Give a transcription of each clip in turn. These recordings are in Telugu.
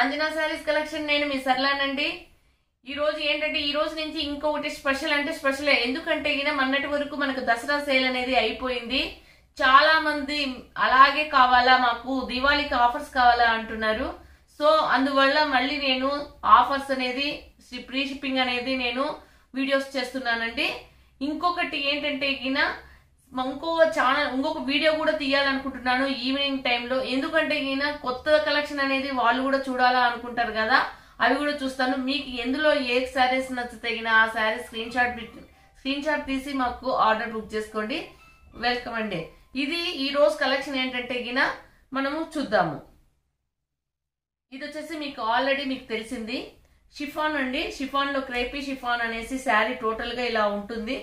అంజనా శారీస్ కలెక్షన్ నేను మీ సర్లానండి ఈ రోజు ఏంటంటే ఈ రోజు నుంచి ఇంకొకటి స్పెషల్ అంటే స్పెషల్ ఎందుకంటే ఈయన మొన్నటి వరకు మనకు దసరా సేల్ అనేది అయిపోయింది చాలా మంది అలాగే కావాలా మాకు దివాళీకి ఆఫర్స్ కావాలా అంటున్నారు సో అందువల్ల మళ్ళీ నేను ఆఫర్స్ అనేది ప్రీ షిప్పింగ్ అనేది నేను వీడియోస్ చేస్తున్నానండి ఇంకొకటి ఏంటంటే ఈయన ఇంకో ఛానల్ ఇంకొక వీడియో కూడా తీయాలనుకుంటున్నాను ఈవినింగ్ టైంలో ఎందుకంటే ఈయన కొత్త కలెక్షన్ అనేది వాళ్ళు కూడా చూడాలా అనుకుంటారు కదా అవి కూడా చూస్తాను మీకు ఎందులో ఏ శారీస్ నచ్చితే ఈయన ఆ sari screen shot screen shot తీసి మాకు ఆర్డర్ బుక్ చేసుకోండి వెల్కమ్ అండి ఇది ఈ రోజు కలెక్షన్ ఏంటంటే ఈయన మనము చూద్దాము ఇది వచ్చేసి మీకు ఆల్రెడీ మీకు తెలిసింది షిఫాన్ అండి షిఫాన్ లో క్రేపీ షిఫాన్ అనేసి శారీ టోటల్ గా ఇలా ఉంటుంది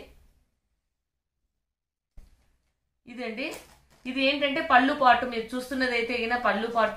ఇదండి ఇది ఏంటంటే పళ్ళు పాటు మీరు చూస్తున్నది అయితే గిన పళ్ళు పాటు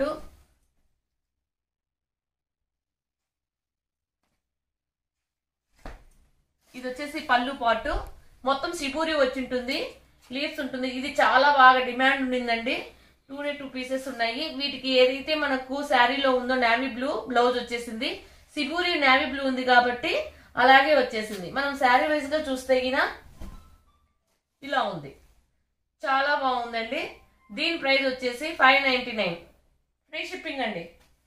ఇది వచ్చేసి పళ్ళు పాటు మొత్తం సిబూరి వచ్చి ఉంటుంది లీవ్స్ ఉంటుంది ఇది చాలా బాగా డిమాండ్ ఉండిందండి టూ డే టూ పీసెస్ ఉన్నాయి వీటికి ఏదైతే మనకు శారీలో ఉందో నావీ బ్లూ బ్లౌజ్ వచ్చేసింది సిబూరి నావీ బ్లూ ఉంది కాబట్టి అలాగే వచ్చేసింది మనం శారీ వైజ్ గా చూస్తే గిన ఇలా ఉంది చాలా బాగుందండి దీని ప్రైస్ వచ్చేసి five ninety nine free shipping అండి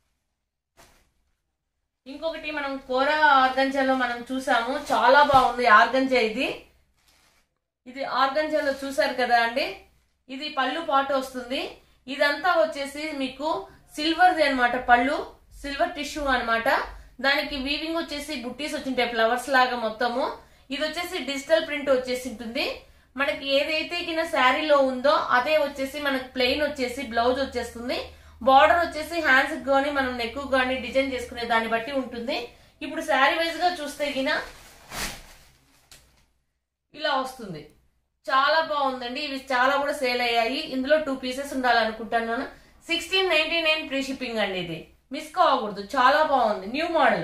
ఇంకొకటి మనం కూర ఆర్గంజాలో మనం చూసాము చాలా బాగుంది ఆర్గంజా ఇది ఇది ఆర్గంజాలో చూసారు కదా అండి ఇది పళ్ళు పాటు వస్తుంది ఇదంతా వచ్చేసి మీకు సిల్వర్ది అన్నమాట పళ్ళు సిల్వర్ టిష్యూ అన్నమాట దానికి వీవింగ్ వచ్చేసి బుట్టీస్ వచ్చింటాయి ఫ్లవర్స్ లాగా మొత్తము ఇది వచ్చేసి డిజిటల్ ప్రింట్ వచ్చేసి ఉంటుంది మనకి ఏదైతే కింద శారీలో ఉందో అదే వచ్చేసి మనకి ప్లెయిన్ వచ్చేసి బ్లౌజ్ వచ్చేస్తుంది బార్డర్ వచ్చేసి హ్యాండ్స్ కానీ మనం నెక్ కానీ డిజైన్ చేసుకునే దాన్ని బట్టి ఉంటుంది ఇప్పుడు శారీ వైజ్ గా చూస్తే గిన ఇలా వస్తుంది చాలా బాగుందండి ఇవి చాలా కూడా సేల్ అయ్యాయి ఇందులో టూ పీసెస్ ఉండాలనుకుంటున్నాను sixteen ninety nine free shipping అండి ఇది మిస్ కావకూడదు చాలా బాగుంది న్యూ మోడల్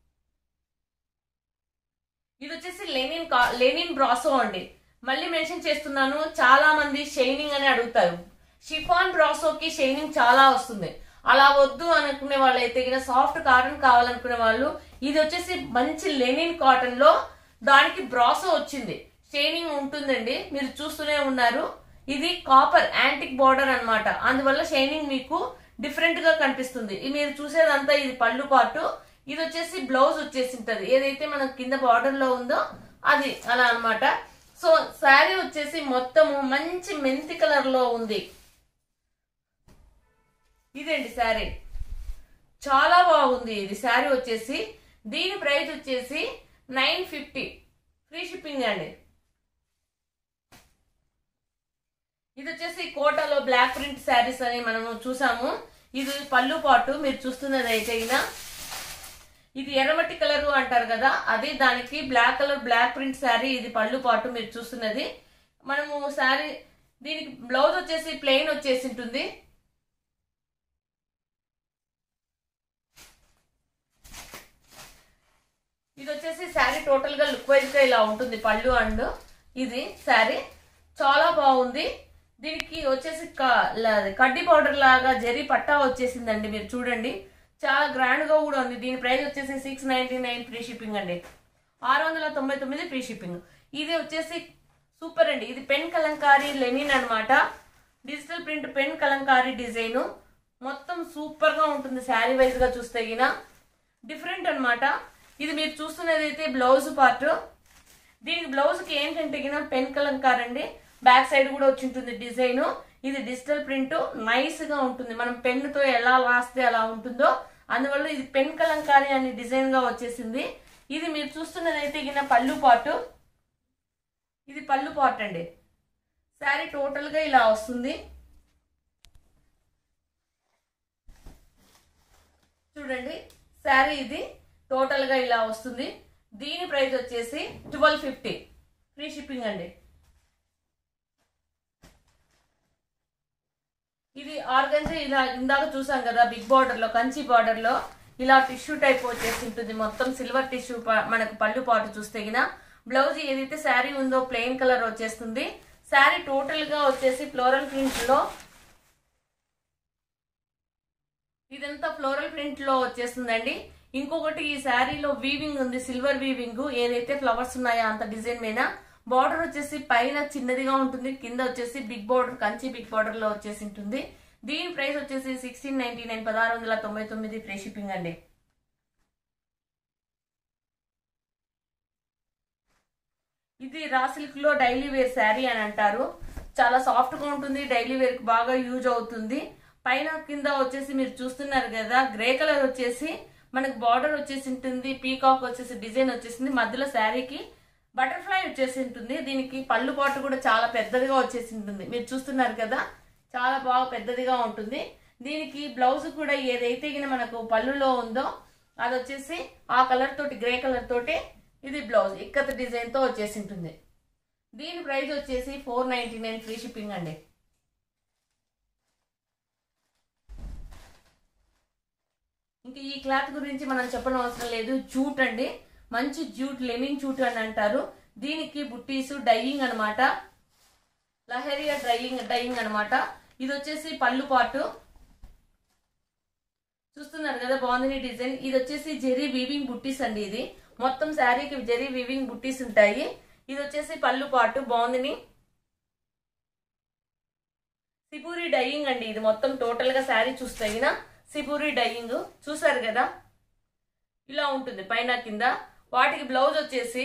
ఇది వచ్చేసి లెనిన్ కా- లెనిన్ బ్రాసో అండి మళ్ళీ మెన్షన్ చేస్తున్నాను చాలా మంది షైనింగ్ అని అడుగుతారు షిఫాన్ బ్రాసోకి షైనింగ్ చాలా వస్తుంది అలా వద్దు అనుకునే వాళ్ళు అయితే గిన సాఫ్ట్ కాటన్ కావాలనుకునే వాళ్ళు ఇది వచ్చేసి మంచి లెనిన్ కాటన్ లో దానికి బ్రాసో వచ్చింది షైనింగ్ ఉంటుందండి మీరు చూస్తూనే ఉన్నారు ఇది కాపర్ యాంటిక్ బార్డర్ అన్నమాట అందువల్ల షైనింగ్ మీకు డిఫరెంట్ గా కనిపిస్తుంది ఇది మీరు చూసేదంతా ఇది పళ్ళు పాటు ఇది వచ్చేసి బ్లౌజ్ వచ్చేసి ఉంటది ఏదైతే మన కింద బార్డర్ లో ఉందో అది అలా అన్నమాట సో శారీ వచ్చేసి మొత్తము మంచి మెంతి కలర్ లో ఉంది ఇదండి శారీ చాలా బాగుంది ఇది శారీ వచ్చేసి దీని ప్రైస్ వచ్చేసి నైన్ ఫిఫ్టీ ఫ్రీ షిప్పింగ్ అండి ఇది వచ్చేసి కోటాలో బ్లాక్ ప్రింట్ శారీస్ అని మనము చూసాము ఇది పళ్ళు పాటు మీరు చూస్తున్నది అయితే గిన ఇది ఎర్రమట్టి కలర్ అంటారు కదా అది దానికి black colour block print sari ఇది పళ్ళు పాటు మీరు చూస్తున్నది మనము శారీ దీనికి బ్లౌజ్ వచ్చేసి ప్లెయిన్ వచ్చేసి ఉంటుంది ఇది వచ్చేసి శారీ టోటల్ గా లుక్ వైజ్ గా ఇలా ఉంటుంది పళ్ళు అండ్ ఇది శారీ చాలా బాగుంది దీనికి వచ్చేసి క- ల- కడ్డీ పౌడర్ లాగా జరీ పట్టా వచ్చేసిందండి మీరు చూడండి చాలా గ్రాండ్ గా కూడా ఉంది దీని ప్రైస్ వచ్చేసి six ninety nine free shipping అండి ఆరు వందల తొంభై తొమ్మిది ఫ్రీ షిప్పింగ్ ఇది వచ్చేసి సూపర్ అండి ఇది పెన్ కలంకారీ లెనిన్ అన్నమాట digital print pen Kalamkari design మొత్తం సూపర్ గా ఉంటుంది శారీ వైజ్ గా చూస్తే గిన డిఫరెంట్ అన్నమాట ఇది మీరు చూస్తున్నది అయితే బ్లౌజ్ పార్ట్ దీనికి బ్లౌజ్ కి ఏంటంటే గిన పెన్ కలంకార్ అండి బ్యాక్ సైడ్ కూడా వచ్చి ఉంటుంది డిజైన్ ఇది డిజిటల్ ప్రింట్ నైస్ గా ఉంటుంది మనం పెన్ తో ఎలా రాస్తే అలా ఉంటుందో అందువల్ల ఇది పెన్ కలంకారీ అని డిజైన్ గా వచ్చేసింది ఇది మీరు చూస్తున్నది అయితే గిన పళ్ళు పాటు ఇది పళ్ళు పాట్ అండి శారీ టోటల్ గా ఇలా వస్తుంది చూడండి శారీ ఇది టోటల్ గా ఇలా వస్తుంది దీని ప్రైస్ వచ్చేసి ట్వెల్వ్ ఫిఫ్టీ ఫ్రీ షిప్పింగ్ అండి ఇది ఆర్గన్జా ఇలా ఇందాక చూసాం కదా బిగ్ బార్డర్ లో కంచి బార్డర్ లో ఇలా టిష్యూ టైప్ వచ్చేసి ఉంటుంది మొత్తం సిల్వర్ టిష్యూ మనకు పళ్ళు పాటు చూస్తే గిన బ్లౌజ్ ఏదైతే శారీ ఉందో ప్లెయిన్ కలర్ వచ్చేస్తుంది శారీ టోటల్ గా వచ్చేసి ఫ్లోరల్ ప్రింట్ లో ఇదంతా ఫ్లోరల్ ప్రింట్ లో వచ్చేస్తుందండి ఇంకొకటి ఈ శారీలో వీవింగ్ ఉంది సిల్వర్ వీవింగ్ ఏదైతే ఫ్లవర్స్ ఉన్నాయో అంత డిజైన్ మీద బార్డర్ వచ్చేసి పైన చిన్నదిగా ఉంటుంది కింద వచ్చేసి big border Kanchi big border లో వచ్చేసి ఉంటుంది దీని ప్రైస్ వచ్చేసి సిక్స్టీన్ నైన్టీ నైన్ పదహారు వందల తొంభై తొమ్మిది ఫ్రీ షిప్పింగ్ అండి ఇది రా సిల్క్ లో డైలీ వేర్ శారీ అని అంటారు చాలా సాఫ్ట్ గా ఉంటుంది డైలీ వేర్ కి బాగా యూజ్ అవుతుంది పైన కింద వచ్చేసి మీరు చూస్తున్నారు కదా గ్రే కలర్ వచ్చేసి మనకి బార్డర్ వచ్చేసి ఉంటుంది పీకాక్ వచ్చేసి డిజైన్ వచ్చేసింది మధ్యలో శారీకి బటర్ఫ్లై వచ్చేసి ఉంటుంది దీనికి పళ్ళు పాటు కూడా చాలా పెద్దదిగా వచ్చేసి ఉంటుంది మీరు చూస్తున్నారు కదా చాలా బాగా పెద్దదిగా ఉంటుంది దీనికి బ్లౌజ్ కూడా ఏదైతే గిన మనకు పళ్ళులో ఉందో అది వచ్చేసి ఆ కలర్ తోటి గ్రే కలర్ తోటి ఇది బ్లౌజ్ ఇక్కత డిజైన్ తో వచ్చేసి ఉంటుంది దీని ప్రైస్ వచ్చేసి four ninety nine free shipping అండి ఇంకా ఈ క్లాత్ గురించి మనం చెప్పడం అవసరం లేదు జూట్ అండి మంచి జూట్ లెనిన్ జూట్ అని అంటారు దీనికి బుట్టీస్ డైయింగ్ అన్నమాట లహరియా డ్రైయింగ్ డైయింగ్ అన్నమాట ఇది వచ్చేసి పళ్ళు పాటు చూస్తున్నారు కదా బాగుంది డిజైన్ ఇది వచ్చేసి జెరీ వీవింగ్ బుట్టీస్ అండి ఇది మొత్తం శారీకి జెరీ వీవింగ్ బుట్టీస్ ఉంటాయి ఇది వచ్చేసి పళ్ళు పాటు బాగుంది సిపూరి డైయింగ్ అండి ఇది మొత్తం టోటల్ గా శారీ చూస్తే గిన సిపూరి డైయింగ్ చూసారు కదా ఇలా ఉంటుంది పైన కింద వాటికి బ్లౌజ్ వచ్చేసి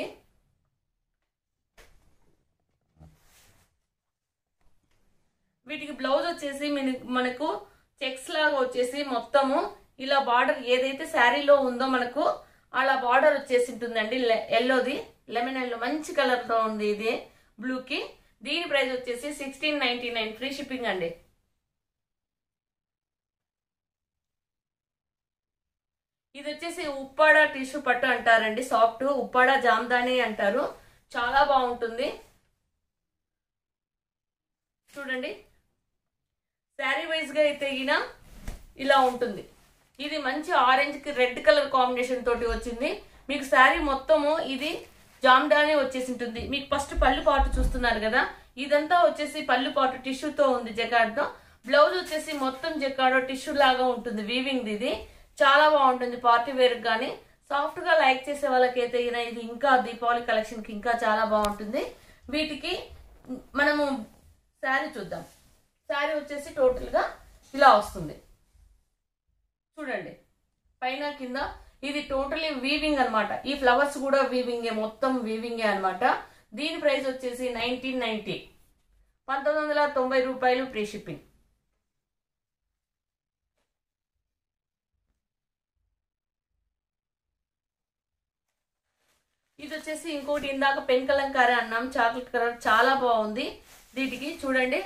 వీటికి బ్లౌజ్ వచ్చేసి మన- మనకు చెక్స్ లాగా వచ్చేసి మొత్తము ఇలా బార్డర్ ఏదైతే శారీలో ఉందో మనకు అలా బార్డర్ వచ్చేసి ఉంటుందండి ఎల్లోది లెమన్ ఎల్లో మంచి కలర్ తో ఉంది ఇది బ్లూకి దీని ప్రైస్ వచ్చేసి sixteen ninety nine free shipping అండి ఇది వచ్చేసి ఉప్పాడ టిష్యూ పట్టు అంటారండి సాఫ్ట్ ఉప్పాడ జామ్దాని అంటారు చాలా బాగుంటుంది చూడండి శారీ వైజ్ గా అయితే గిన ఇలా ఉంటుంది ఇది మంచి ఆరెంజ్ కి రెడ్ కలర్ కాంబినేషన్ తోటి వచ్చింది మీకు శారీ మొత్తము ఇది జామ్డానే వచ్చేసి ఉంటుంది మీకు ఫస్ట్ పళ్ళు పాటు చూస్తున్నారు కదా ఇదంతా వచ్చేసి పళ్ళు పాటు టిష్యూతో ఉంది జకాడ్తో బ్లౌజ్ వచ్చేసి మొత్తం జకాడో టిష్యూ లాగా ఉంటుంది వీవింగ్ ఇది చాలా బాగుంటుంది పార్టీ వేర్ కానీ సాఫ్ట్ గా లైక్ చేసే వాళ్ళకైతే ఈయన ఇది ఇంకా దీపావళి కలెక్షన్ కి ఇంకా చాలా బాగుంటుంది వీటికి మనము శారీ చూద్దాం శారీ వచ్చేసి టోటల్ గా ఇలా వస్తుంది చూడండి పైన కింద ఇది టోటలీ వీవింగ్ అన్నమాట ఈ ఫ్లవర్స్ కూడా వీవింగే మొత్తం వీవింగే అన్నమాట దీని ప్రైస్ వచ్చేసి నైన్టీన్ నైన్టీ పంతొమ్మిది వందల తొంభై రూపాయలు ఫ్రీ షిప్పింగ్ ఇది వచ్చేసి ఇంకోటి ఇందాక పెన్ కలంకారీ అన్నాం చాక్లెట్ కలర్ చాలా బాగుంది వీటికి చూడండి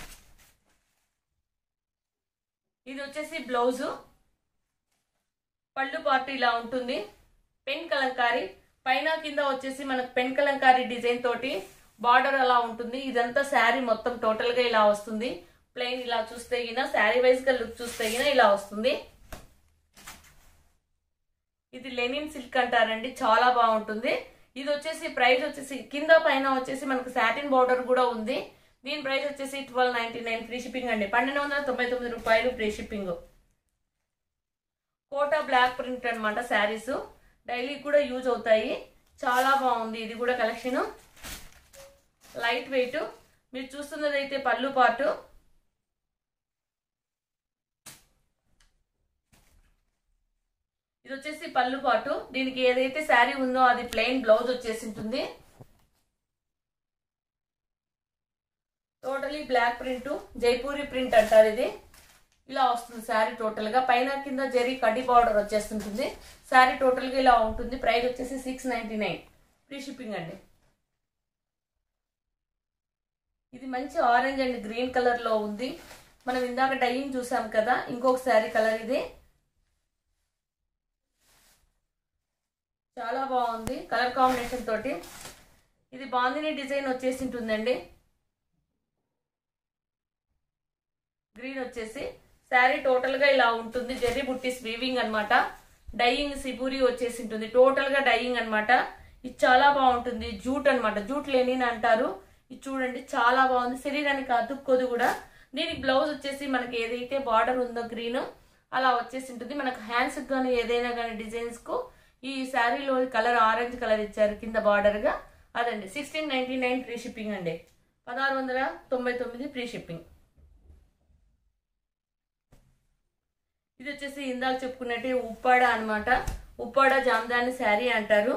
ఇది వచ్చేసి బ్లౌజు పళ్ళు పార్ట్ ఇలా ఉంటుంది పెన్ కలంకారీ పైన కింద వచ్చేసి మనకు పెన్ కలంకారీ డిజైన్ తోటి బార్డర్ అలా ఉంటుంది ఇదంతా శారీ మొత్తం టోటల్ గా ఇలా వస్తుంది ప్లెయిన్ ఇలా చూస్తే గిన శారీ వైజ్ గా లుక్ చూస్తే గిన ఇలా వస్తుంది ఇది లెనిన్ సిల్క్ అంటారండి చాలా బాగుంటుంది ఇది వచ్చేసి ప్రైస్ వచ్చేసి కింద పైన వచ్చేసి మనకు సాటిన్ బార్డర్ కూడా ఉంది దీని ప్రైస్ వచ్చేసి twelve ninety nine free shipping అండి పన్నెండు వందల తొంభై తొమ్మిది రూపాయలు free shipping Kota block print అనమాట శారీస్ డైలీ కూడా యూజ్ అవుతాయి చాలా బాగుంది ఇది కూడా కలెక్షన్ లైట్ వెయిట్ మీరు చూస్తున్నది అయితే పళ్ళు పాటు ఇది వచ్చేసి పళ్ళు పాటు దీనికి ఏదైతే శారీ ఉందో అది ప్లెయిన్ బ్లౌజ్ వచ్చేసి ఉంటుంది totally block print Jaipuri print అంటారు ఇది ఇలా వస్తుంది శారీ టోటల్ గా పైన కింద జరీ కడ్డీ పౌడర్ వచ్చేస్తుంటుంది శారీ టోటల్ గా ఇలా ఉంటుంది ప్రైస్ వచ్చేసి six ninety nine free shipping అండి ఇది మంచి ఆరెంజ్ అండ్ గ్రీన్ కలర్ లో ఉంది మనం ఇందాక డైయింగ్ చూసాం కదా ఇంకొక శారీ కలర్ ఇది చాలా బాగుంది కలర్ కాంబినేషన్ తోటి ఇది బాందిని డిజైన్ వచ్చేసి ఉంటుందండి గ్రీన్ వచ్చేసి శారీ టోటల్ గా ఇలా ఉంటుంది జెర్రీ బుట్టీస్ వీవింగ్ అన్నమాట డైయింగ్ సిబూరి వచ్చేసి ఉంటుంది టోటల్ గా డైయింగ్ అన్నమాట ఇది చాలా బాగుంటుంది జూట్ అన్నమాట జూట్ లెనిన్ అంటారు ఇది చూడండి చాలా బాగుంది శరీరానికి అతుక్కోదు కూడా దీనికి బ్లౌజ్ వచ్చేసి మనకి ఏదైతే బార్డర్ ఉందో గ్రీన్ అలా వచ్చేసి ఉంటుంది మనకు హ్యాండ్స్ కానీ ఏదైనా కానీ డిజైన్స్ కు ఈ శారీలో కలర్ ఆరెంజ్ కలర్ ఇచ్చారు కింద బార్డర్ గా అదండి sixteen ninety nine free shipping అండి పదహారు వందల తొంభై తొమ్మిది ఫ్రీ షిప్పింగ్ ఇది వచ్చేసి ఇందాక చెప్పుకున్నట్టు ఉప్పాడ అన్నమాట ఉప్పాడ జామ్దాని శారీ అంటారు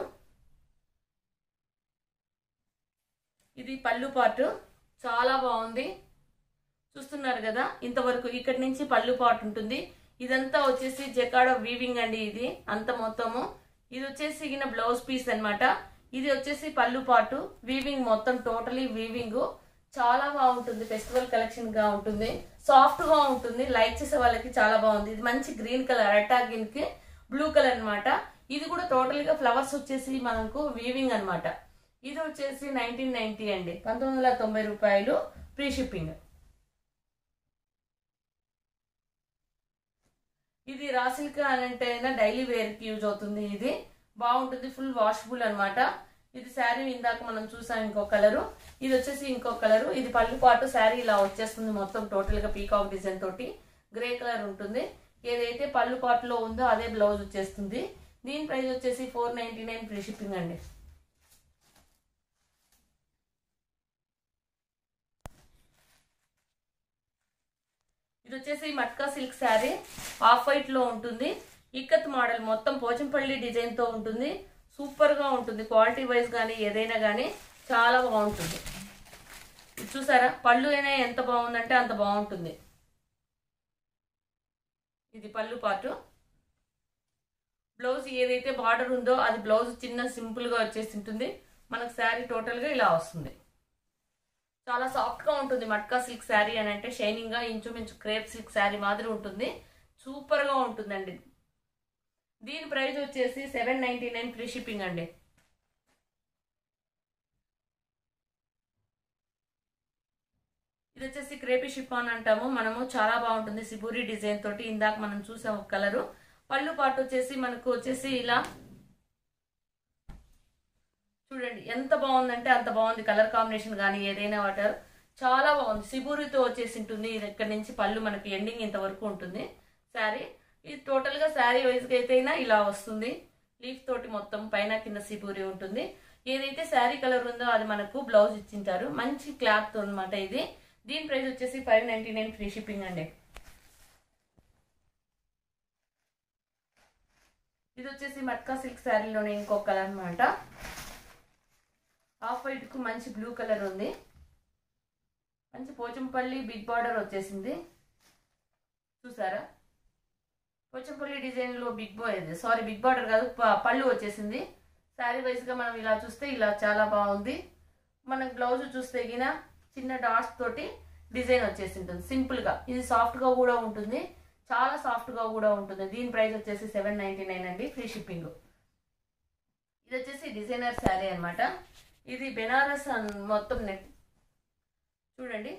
ఇది పళ్ళు పాటు చాలా బాగుంది చూస్తున్నారు కదా ఇంతవరకు ఇక్కడి నుంచి పళ్ళు పాటు ఉంటుంది ఇదంతా వచ్చేసి జకాడ వీవింగ్ అండి ఇది అంత మొత్తము ఇది వచ్చేసి ఇగిన బ్లౌజ్ పీస్ అన్నమాట ఇది వచ్చేసి పళ్ళు పాటు వీవింగ్ మొత్తం టోటలీ వీవింగ్ చాలా బాగుంటుంది ఫెస్టివల్ కలెక్షన్ గా ఉంటుంది సాఫ్ట్ గా ఉంటుంది లైక్ చేసే వాళ్ళకి చాలా బాగుంది ఇది మంచి గ్రీన్ కలర్ అటాగిన్ కి బ్లూ కలర్ అన్నమాట ఇది కూడా టోటల్ గా ఫ్లవర్స్ వచ్చేసి మనకు వీవింగ్ అన్నమాట ఇది వచ్చేసి నైన్టీన్ నైన్టీ అండి పంతొమ్మిది వందల తొంభై రూపాయలు ఫ్రీ షిప్పింగ్ ఇది రాసిల్క్ అని అంటే డైలీ వేర్ కి యూజ్ అవుతుంది ఇది బాగుంటుంది ఫుల్ వాషబుల్ అన్నమాట ఇది శారీ ఇందాక మనం చూసాం ఇంకో కలరు ఇది వచ్చేసి ఇంకో కలరు ఇది పళ్ళు పాటు శారీ ఇలా వచ్చేస్తుంది మొత్తం టోటల్ గా పీకాక్ డిజైన్ తోటి గ్రే కలర్ ఉంటుంది ఏదైతే పళ్ళు పాటులో ఉందో అదే బ్లౌజ్ వచ్చేస్తుంది దీని ప్రైస్ వచ్చేసి four ninety nine free shipping అండి ఇది వచ్చేసి matka silk sari off white లో ఉంటుంది ఇక్కత్ మోడల్ మొత్తం పోచంపల్లి డిజైన్ తో ఉంటుంది సూపర్ గా ఉంటుంది క్వాలిటీ వైజ్ కానీ ఏదైనా కానీ చాలా బాగుంటుంది ఇది చూసారా పళ్ళు అయినా ఎంత బాగుందంటే అంత బాగుంటుంది ఇది పళ్ళు పాటు బ్లౌజ్ ఏదైతే బార్డర్ ఉందో అది బ్లౌజ్ చిన్న సింపుల్ గా వచ్చేసి ఉంటుంది మనకు శారీ టోటల్ గా ఇలా వస్తుంది చాలా సాఫ్ట్ గా ఉంటుంది మట్కా సిల్క్ శారీ అని అంటే షైనింగ్ గా ఇంచుమించు క్రేప్ సిల్క్ శారీ మాదిరి ఉంటుంది సూపర్ గా ఉంటుందండి దీని ప్రైస్ వచ్చేసి seven ninety nine free shipping అండి ఇది వచ్చేసి క్రేపీ షిఫాన్ అంటాము మనము చాలా బాగుంటుంది సిబూరి డిజైన్ తోటి ఇందాక మనం చూసాం ఒక కలరు పళ్ళు పాటు వచ్చేసి మనకు వచ్చేసి ఇలా చూడండి ఎంత బాగుందంటే అంత బాగుంది కలర్ కాంబినేషన్ కానీ ఏదైనా వాటర్ చాలా బాగుంది సిబూరితో వచ్చేసి ఉంటుంది ఇది ఇక్కడ నుంచి పళ్ళు మనకి ఎండింగ్ ఇంతవరకు ఉంటుంది శారీ ఇది టోటల్ గా శారీ వైజ్ గా అయితే ఇలా వస్తుంది లీఫ్ తోటి మొత్తం పైన కింద సిబూరి ఉంటుంది ఏదైతే శారీ కలర్ ఉందో అది మనకు బ్లౌజ్ ఇచ్చింటారు మంచి క్లాత్ అన్నమాట ఇది దీని ప్రైస్ వచ్చేసి five ninety nine free shipping అండి ఇది వచ్చేసి మట్కా సిల్క్ శారీలోనే ఇంకో కలర్ అనమాట ఆఫ్ వైట్ కు మంచి బ్లూ కలర్ ఉంది మంచి పోచంపల్లి బిగ్ బార్డర్ వచ్చేసింది చూసారా పోచంపల్లి డిజైన్ లో big boy sorry big border కాదు ప- పళ్ళు వచ్చేసింది శారీ వైజ్ గా మనం ఇలా చూస్తే ఇలా చాలా బాగుంది మనకు బ్లౌజ్ చూస్తే గిన చిన్న డాట్స్ తోటి డిజైన్ వచ్చేసి ఉంటుంది సింపుల్ గా ఇది సాఫ్ట్ గా కూడా ఉంటుంది చాలా సాఫ్ట్ గా కూడా ఉంటుంది దీని ప్రైస్ వచ్చేసి సెవెన్ నైన్టీ నైన్ అండి ఫ్రీ షిప్పింగ్ ఇది వచ్చేసి డిజైనర్ శారీ అన్నమాట ఇది బెనారస్ అన్- మొత్తం నెట్ చూడండి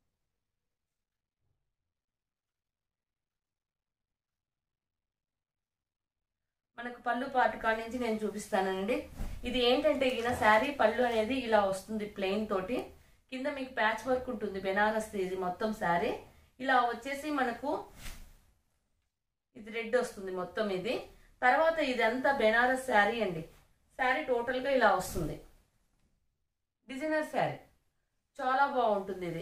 మనకు పళ్ళు పాటు కాడి నుంచి నేను చూపిస్తానండి ఇది ఏంటంటే ఈయన శారీ పళ్ళు అనేది ఇలా వస్తుంది ప్లెయిన్ తోటి కింద మీకు ప్యాచ్ వర్క్ ఉంటుంది బెనారస్ ఇది మొత్తం శారీ ఇలా వచ్చేసి మనకు ఇది రెడ్ వస్తుంది మొత్తం ఇది తర్వాత ఇదంతా బెనారస్ శారీ అండి శారీ టోటల్గా ఇలా వస్తుంది డిజైనర్ శారీ చాలా బాగుంటుంది ఇది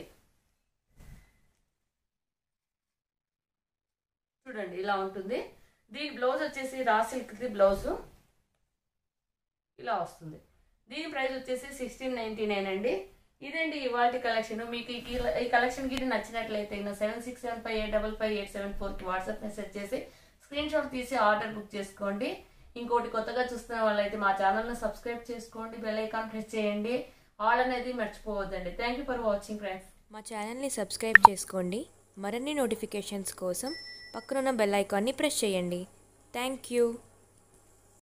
చూడండి ఇలా ఉంటుంది దీని బ్లౌజ్ వచ్చేసి రా సిల్క్ది బ్లౌజ్ ఇలా వస్తుంది దీని ప్రైస్ వచ్చేసి సిక్స్టీన్ నైన్టీ నైన్ అండి ఇదండి ఇవాళ కలెక్షన్ మీకు ఈ కీ- ఈ కలెక్షన్ గిరి నచ్చినట్లయితే seven six seven five eight double five eight seven ఫోర్కి వాట్సాప్ మెసేజ్ చేసి స్క్రీన్ షాట్ తీసి ఆర్డర్ బుక్ చేసుకోండి ఇంకోటి కొత్తగా చూస్తున్న వాళ్ళైతే మా ఛానల్ని సబ్స్క్రైబ్ చేసుకోండి బెల్ ఐకాన్ ప్రెస్ చేయండి ఆల్ అనేది మర్చిపోవద్దండి thank you for watching friends మా ఛానల్ని సబ్స్క్రైబ్ చేసుకోండి మరిన్ని నోటిఫికేషన్స్ కోసం పక్కనున్న బెల్ ఐకాన్ని ప్రెస్ చేయండి థ్యాంక్ యూ